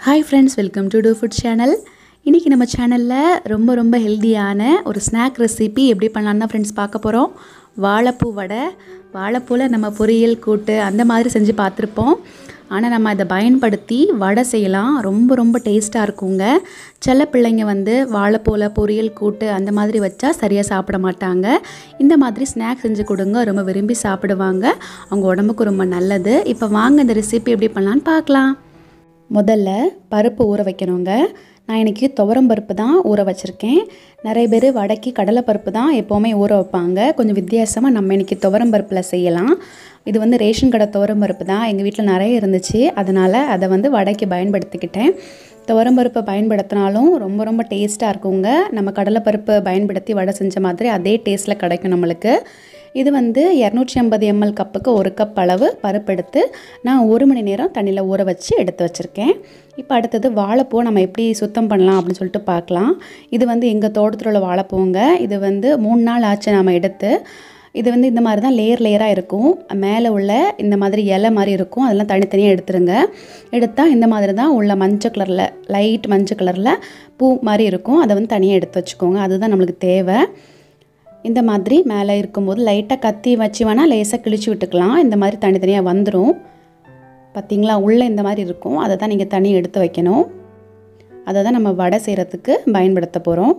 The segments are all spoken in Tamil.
hi friends welcome to to food channel இன்றைக்கி நம்ம சேனலில் ரொம்ப ரொம்ப ஹெல்தியான ஒரு ஸ்நாக் ரெசிபி எப்படி பண்ணலான்னு தான் ஃப்ரெண்ட்ஸ் பார்க்க போகிறோம் வாழைப்பூ வடை வாழைப்பூவில் நம்ம பொரியல் கூட்டு அந்த மாதிரி செஞ்சு பார்த்துருப்போம் ஆனால் நம்ம அதை பயன்படுத்தி வடை செய்யலாம் ரொம்ப ரொம்ப டேஸ்ட்டாக இருக்குங்க சில பிள்ளைங்க வந்து வாழைப்பூவில் பொரியல் கூட்டு அந்த மாதிரி வச்சா சரியாக சாப்பிட மாட்டாங்க இந்த மாதிரி ஸ்நாக்ஸ் செஞ்சு கொடுங்க ரொம்ப விரும்பி சாப்பிடுவாங்க அவங்க உடம்புக்கு ரொம்ப நல்லது இப்போ வாங்க இந்த ரெசிபி எப்படி பண்ணலான்னு பார்க்கலாம் முதல்ல பருப்பு ஊற வைக்கணுங்க நான் இன்றைக்கி துவரம் பருப்பு தான் ஊற வச்சுருக்கேன் நிறைய பேர் வடக்கி கடலை பருப்பு தான் எப்போவுமே ஊற வைப்பாங்க கொஞ்சம் வித்தியாசமாக நம்ம இன்றைக்கி துவரம் பருப்பில் செய்யலாம் இது வந்து ரேஷன் கடை துவரம் பருப்பு தான் எங்கள் வீட்டில் நிறைய இருந்துச்சு அதனால் அதை வந்து வடைக்கு பயன்படுத்திக்கிட்டேன் துவரம் பருப்பை பயன்படுத்தினாலும் ரொம்ப ரொம்ப டேஸ்ட்டாக இருக்குங்க நம்ம கடலைப்பருப்பை பயன்படுத்தி வடை செஞ்ச மாதிரி அதே டேஸ்ட்டில் கிடைக்கும் நம்மளுக்கு இது வந்து இரநூற்றி ஐம்பது எம்எல் கப்புக்கு ஒரு கப் அளவு பருப்பு எடுத்து நான் ஒரு மணி நேரம் தண்ணியில் ஊற வச்சு எடுத்து வச்சுருக்கேன் இப்போ அடுத்தது வாழைப்பூ நம்ம எப்படி சுத்தம் பண்ணலாம் அப்படின்னு சொல்லிட்டு பார்க்கலாம் இது வந்து எங்கள் தோட்டத்தில் உள்ள வாழைப்பூங்க இது வந்து மூணு நாள் ஆச்சு நாம் எடுத்து இது வந்து இந்த மாதிரி தான் லேயர் லேயராக இருக்கும் மேலே உள்ள இந்த மாதிரி இலை மாதிரி இருக்கும் அதெல்லாம் தனித்தனியாக எடுத்துருங்க எடுத்தால் இந்த மாதிரி தான் உள்ள மஞ்சள் கலரில் லைட் மஞ்சள் கலரில் பூ மாதிரி இருக்கும் அதை வந்து தனியாக எடுத்து வச்சுக்கோங்க அதுதான் நம்மளுக்கு தேவை இந்த மாதிரி மேலே இருக்கும்போது லைட்டாக கத்தி வச்சு வேணால் லேசாக கிழிச்சு விட்டுக்கலாம் இந்த மாதிரி தனித்தனியாக வந்துடும் பார்த்திங்களா உள்ளே இந்த மாதிரி இருக்கும் அதை தான் நீங்கள் தனி எடுத்து வைக்கணும் அதை தான் நம்ம வடை செய்கிறதுக்கு பயன்படுத்த போகிறோம்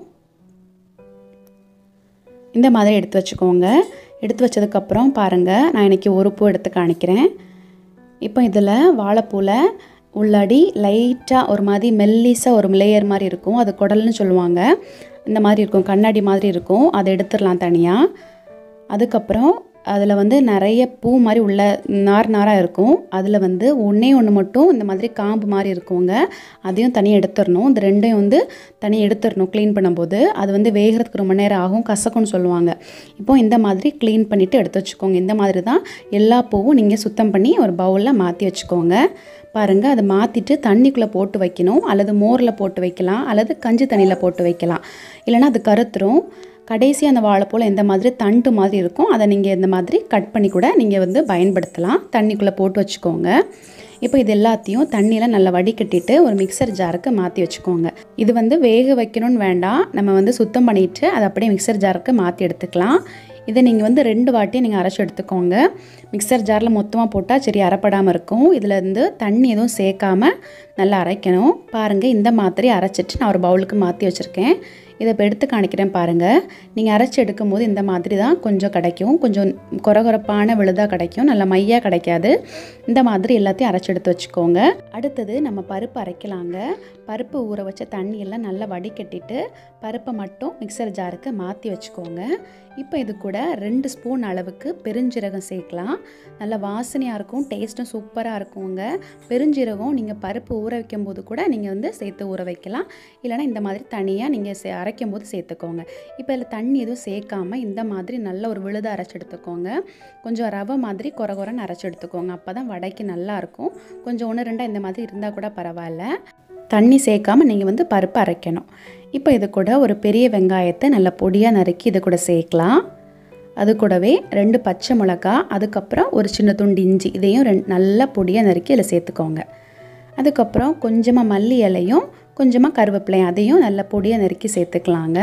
இந்த மாதிரி எடுத்து வச்சுக்கோங்க எடுத்து வச்சதுக்கப்புறம் பாருங்கள் நான் இன்றைக்கி ஒரு பூ எடுத்து காணிக்கிறேன் இப்போ இதில் வாழைப்பூவில் உள்ளாடி லைட்டாக ஒரு மாதிரி மெல்லிஸாக ஒரு லேயர் மாதிரி இருக்கும் அது குடல்னு சொல்லுவாங்க இந்த மாதிரி இருக்கும் கண்ணாடி மாதிரி இருக்கும் அதை எடுத்துடலாம் தனியாக அதுக்கப்புறம் அதில் வந்து நிறைய பூ மாதிரி உள்ள நார் நாராக இருக்கும் அதில் வந்து ஒன்றே ஒன்று மட்டும் இந்த மாதிரி காம்பு மாதிரி இருக்குங்க அதையும் தனியாக எடுத்துடணும் இந்த ரெண்டையும் வந்து தனியாக எடுத்துடணும் க்ளீன் பண்ணும்போது அது வந்து வேகிறதுக்கு ரொம்ப நேரம் ஆகும் கசக்கும்னு சொல்லுவாங்க இப்போ இந்த மாதிரி க்ளீன் பண்ணிவிட்டு எடுத்து வச்சுக்கோங்க இந்த மாதிரி தான் எல்லா பூவும் நீங்கள் சுத்தம் பண்ணி ஒரு பவுலில் மாற்றி வச்சுக்கோங்க பாருங்கள் அதை மாற்றிட்டு தண்ணிக்குள்ளே போட்டு வைக்கணும் அல்லது மோரில் போட்டு வைக்கலாம் அல்லது கஞ்சி தண்ணியில் போட்டு வைக்கலாம் இல்லைனா அது கருத்துரும் கடைசி அந்த வாழைப்பூவில் எந்த மாதிரி தண்டு மாதிரி இருக்கும் அதை நீங்கள் இந்த மாதிரி கட் பண்ணி கூட நீங்கள் வந்து பயன்படுத்தலாம் தண்ணிக்குள்ளே போட்டு வச்சுக்கோங்க இப்போ இது எல்லாத்தையும் தண்ணியில் நல்லா வடிகட்டிட்டு ஒரு மிக்சர் ஜாருக்கு மாற்றி வச்சுக்கோங்க இது வந்து வேக வைக்கணும்னு வேண்டாம் நம்ம வந்து சுத்தம் பண்ணிவிட்டு அதை அப்படியே மிக்சர் ஜாருக்கு மாற்றி எடுத்துக்கலாம் இதை நீங்கள் வந்து ரெண்டு வாட்டியும் நீங்கள் அரைச்சி எடுத்துக்கோங்க மிக்சர் ஜாரில் மொத்தமாக போட்டால் சரி அரைப்படாமல் இருக்கும் இதில் இருந்து தண்ணி எதுவும் சேர்க்காமல் நல்லா அரைக்கணும் பாருங்கள் இந்த மாதிரி அரைச்சிட்டு நான் ஒரு பவுலுக்கு மாற்றி வச்சுருக்கேன் இதை இப்போ எடுத்து காணிக்கிறேன் பாருங்கள் நீங்கள் அரைச்சி எடுக்கும் போது இந்த மாதிரி தான் கொஞ்சம் கிடைக்கும் கொஞ்சம் கொரகொரப்பான விழுதாக கிடைக்கும் நல்லா மையாக கிடைக்காது இந்த மாதிரி எல்லாத்தையும் அரைச்சி எடுத்து வச்சுக்கோங்க அடுத்தது நம்ம பருப்பு அரைக்கலாங்க பருப்பு ஊற வச்ச தண்ணியெல்லாம் நல்லா வடிகட்டிட்டு பருப்பை மட்டும் மிக்சர் ஜாருக்கு மாற்றி வச்சுக்கோங்க இப்போ இது கூட ரெண்டு ஸ்பூன் அளவுக்கு பெருஞ்சீரகம் சேர்க்கலாம் நல்லா வாசனையாக இருக்கும் டேஸ்ட்டும் சூப்பராக இருக்குங்க பெருஞ்சீரகம் நீங்கள் பருப்பு ஊற வைக்கும் போது கூட நீங்கள் வந்து சேர்த்து ஊற வைக்கலாம் இல்லைனா இந்த மாதிரி தனியாக நீங்கள் சே அரைக்கும் போது சேர்த்துக்கோங்க இப்போ இதில் தண்ணி எதுவும் சேர்க்காம இந்த மாதிரி நல்ல ஒரு விழுத அரைச்சி எடுத்துக்கோங்க கொஞ்சம் ரவை மாதிரி குறை குறைன்னு அரைச்சி எடுத்துக்கோங்க அப்போ தான் வடைக்கு நல்லாயிருக்கும் கொஞ்சம் ஒன்று ரெண்டாக இந்த மாதிரி இருந்தால் கூட பரவாயில்ல தண்ணி சேர்க்காமல் நீங்கள் வந்து பருப்பு அரைக்கணும் இப்போ இது கூட ஒரு பெரிய வெங்காயத்தை நல்லா பொடியாக நறுக்கி இது கூட சேர்க்கலாம் அது கூடவே ரெண்டு பச்சை மிளகா அதுக்கப்புறம் ஒரு சின்ன துண்டு இஞ்சி இதையும் ரெண்டு நல்லா பொடியாக நறுக்கி இதில் சேர்த்துக்கோங்க அதுக்கப்புறம் கொஞ்சமாக மல்லி இலையும் கொஞ்சமாக கருவேப்பிலையும் அதையும் நல்லா பொடியாக நறுக்கி சேர்த்துக்கலாங்க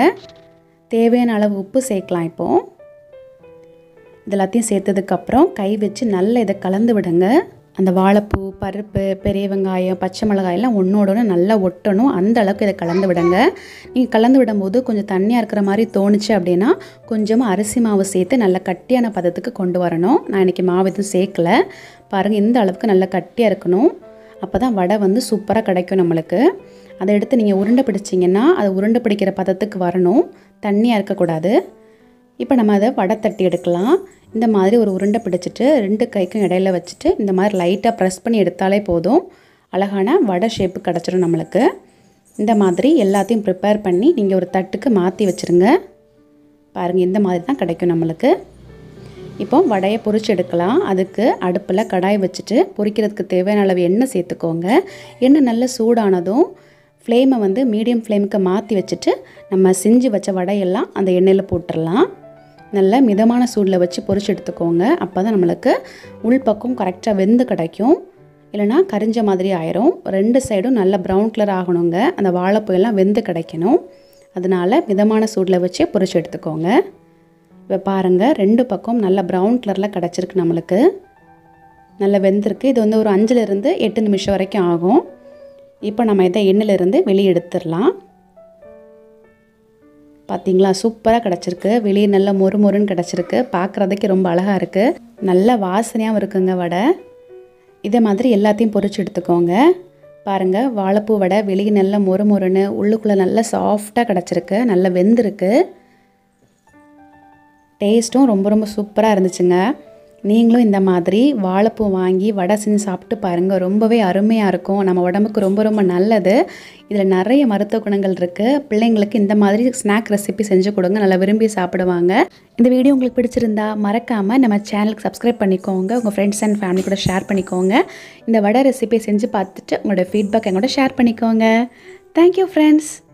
தேவையான அளவு உப்பு சேர்க்கலாம் இப்போது இது எல்லாத்தையும் சேர்த்ததுக்கப்புறம் கை வச்சு நல்லா இதை கலந்து விடுங்க அந்த வாழைப்பூ பருப்பு பெரிய வெங்காயம் பச்சை மிளகாயெல்லாம் ஒன்றோட ஒன்று நல்லா ஒட்டணும் அந்த அளவுக்கு இதை கலந்து விடுங்க நீங்கள் கலந்து விடும்போது கொஞ்சம் தண்ணியாக இருக்கிற மாதிரி தோணுச்சு அப்படின்னா கொஞ்சமாக அரிசி மாவு சேர்த்து நல்லா கட்டியான பதத்துக்கு கொண்டு வரணும் நான் இன்றைக்கி மாவு எதுவும் சேர்க்கல பாருங்கள் இந்த அளவுக்கு நல்லா கட்டியாக இருக்கணும் அப்போ தான் வடை வந்து சூப்பராக கிடைக்கும் நம்மளுக்கு அதை எடுத்து நீங்கள் உருண்டை பிடிச்சிங்கன்னா அது உருண்டை பிடிக்கிற பதத்துக்கு வரணும் தண்ணியாக இருக்கக்கூடாது இப்போ நம்ம அதை வடை தட்டி எடுக்கலாம் இந்த மாதிரி ஒரு உருண்டை பிடிச்சிட்டு ரெண்டு கைக்கும் இடையில வச்சுட்டு இந்த மாதிரி லைட்டாக ப்ரெஸ் பண்ணி எடுத்தாலே போதும் அழகான வடை ஷேப்பு கிடச்சிரும் நம்மளுக்கு இந்த மாதிரி எல்லாத்தையும் ப்ரிப்பேர் பண்ணி நீங்கள் ஒரு தட்டுக்கு மாற்றி வச்சுருங்க பாருங்கள் இந்த மாதிரி தான் கிடைக்கும் நம்மளுக்கு இப்போ வடையை பொரிச்சு எடுக்கலாம் அதுக்கு அடுப்பில் கடாய் வச்சுட்டு பொரிக்கிறதுக்கு தேவையான அளவு எண்ணெய் சேர்த்துக்கோங்க எண்ணெய் நல்லா சூடானதும் ஃப்ளேமை வந்து மீடியம் ஃப்ளேமுக்கு மாற்றி வச்சுட்டு நம்ம செஞ்சு வச்ச வடையெல்லாம் அந்த எண்ணெயில் போட்டுடலாம் நல்ல மிதமான சூடில் வச்சு பொரிச்சு எடுத்துக்கோங்க அப்போ தான் நம்மளுக்கு உள்பக்கம் கரெக்டாக வெந்து கிடைக்கும் இல்லைனா கரிஞ்ச மாதிரி ஆயிரும் ரெண்டு சைடும் நல்ல ப்ரௌன் கலர் ஆகணுங்க அந்த வாழைப்பூ எல்லாம் வெந்து கிடைக்கணும் அதனால் மிதமான சூடில் வச்சு பொரிச்சு எடுத்துக்கோங்க இப்போ பாருங்கள் ரெண்டு பக்கம் நல்ல ப்ரௌன் கலரில் கிடச்சிருக்கு நம்மளுக்கு நல்லா வெந்திருக்கு இது வந்து ஒரு அஞ்சுலேருந்து எட்டு நிமிஷம் வரைக்கும் ஆகும் இப்போ நம்ம இதை எண்ணெயிலேருந்து வெளியே எடுத்துடலாம் பார்த்தீங்களா சூப்பராக கிடச்சிருக்கு வெளியே நல்லா மொறு மொறுன்னு கிடச்சிருக்கு பார்க்குறதுக்கு ரொம்ப அழகாக இருக்குது நல்ல வாசனையாகவும் இருக்குங்க வடை இதே மாதிரி எல்லாத்தையும் பொரிச்சு எடுத்துக்கோங்க பாருங்கள் வாழைப்பூ வடை வெளியே நல்லா மொறு மொறுன்னு உள்ளுக்குள்ளே நல்லா சாஃப்டாக கிடச்சிருக்கு நல்லா வெந்திருக்கு டேஸ்ட்டும் ரொம்ப ரொம்ப சூப்பராக இருந்துச்சுங்க நீங்களும் இந்த மாதிரி வாழைப்பூ வாங்கி வடை செஞ்சு சாப்பிட்டு பாருங்கள் ரொம்பவே அருமையாக இருக்கும் நம்ம உடம்புக்கு ரொம்ப ரொம்ப நல்லது இதில் நிறைய மருத்துவ குணங்கள் இருக்குது பிள்ளைங்களுக்கு இந்த மாதிரி ஸ்நாக் ரெசிபி செஞ்சு கொடுங்க நல்லா விரும்பி சாப்பிடுவாங்க இந்த வீடியோ உங்களுக்கு பிடிச்சிருந்தா மறக்காமல் நம்ம சேனலுக்கு சப்ஸ்கிரைப் பண்ணிக்கோங்க உங்கள் ஃப்ரெண்ட்ஸ் அண்ட் ஃபேமிலி கூட ஷேர் பண்ணிக்கோங்க இந்த வடை ரெசிபியை செஞ்சு பார்த்துட்டு உங்களோட ஃபீட்பேக் எங்களோட ஷேர் பண்ணிக்கோங்க தேங்க்யூ ஃப்ரெண்ட்ஸ்